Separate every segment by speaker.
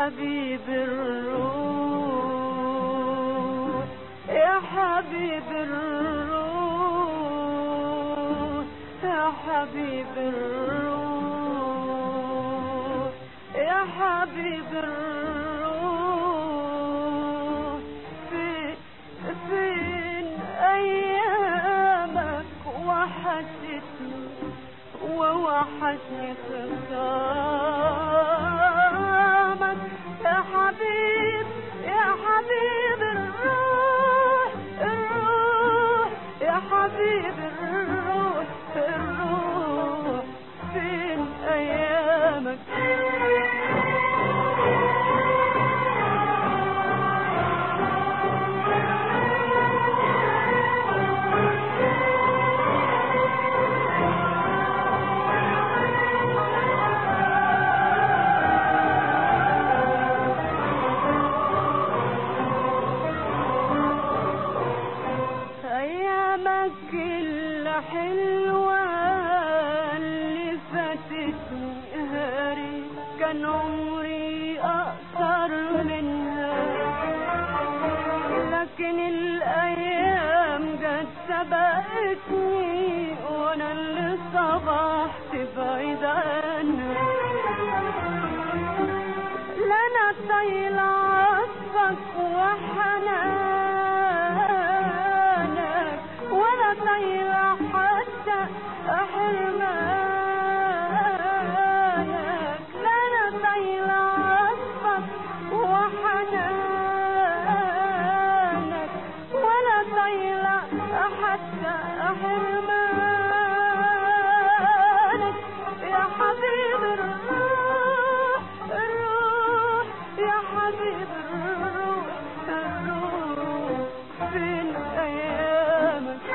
Speaker 1: حبيب الروح يا حبيب الروح يا حبيب الروح يا حبيب الروح فين فين ايامك وحشتني ووحشني خصامك يا حبيب يا حبيب الروح الروح يا حبيب الروح الروح فين ايامك ايامك الحلوة اللي فاتتني هاري كان عمري اقصر منها لكن الايام جت سبقتني وانا اللي صبحت بعيد عنها لا انا طايله عطفك وحنانك ولا طايله حتى حرمانك لا انا طايله عطفك وحنانك ولا طايله حتى حرمانك يا حبيب الروح الروح يا حبيب الروح الروح فين ايامك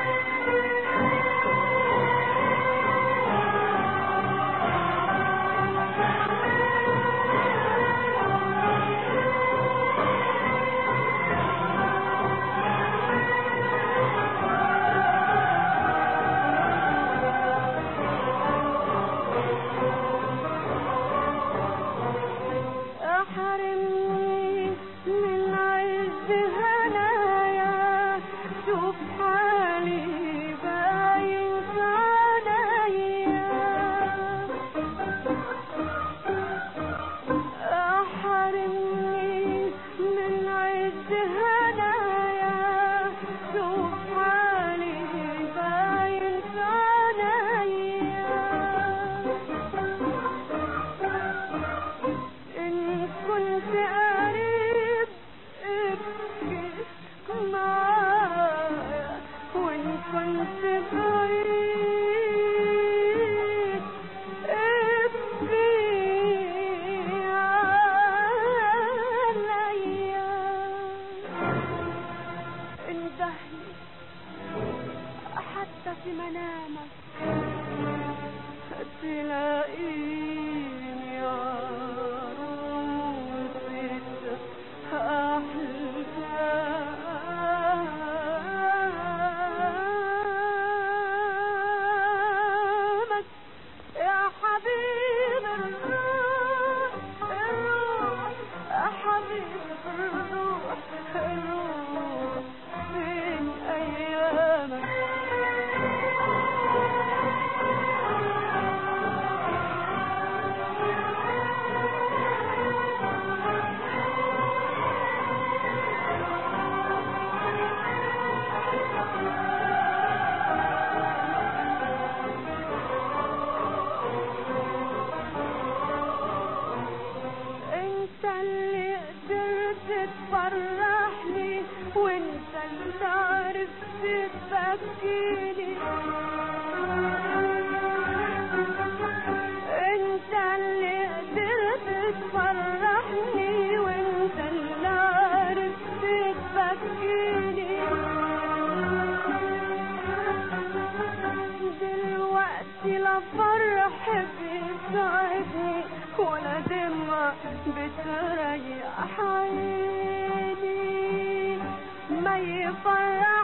Speaker 1: احرمني من عز هنايا شوف حالي باين في عينيا احرمني من عز هنايا شوف حالي باين في عينيا إن كنت قريب ابكي معايا وإن كنت بعيد ابكي عليا اندهلي حتى في منامك تلاقيني عروسة أحلامك يا حبيب الروح الروح يا حبيب الروح الروح فين أيامك انت اللي قدرت تفرحني وانت اللي عرفت تبكيني انت اللي قدرت تفرحني وانت اللي عرفت تبكيني دلوقتي لا فرح بيسعدني ولا دمع بتريح عيني ما يفرح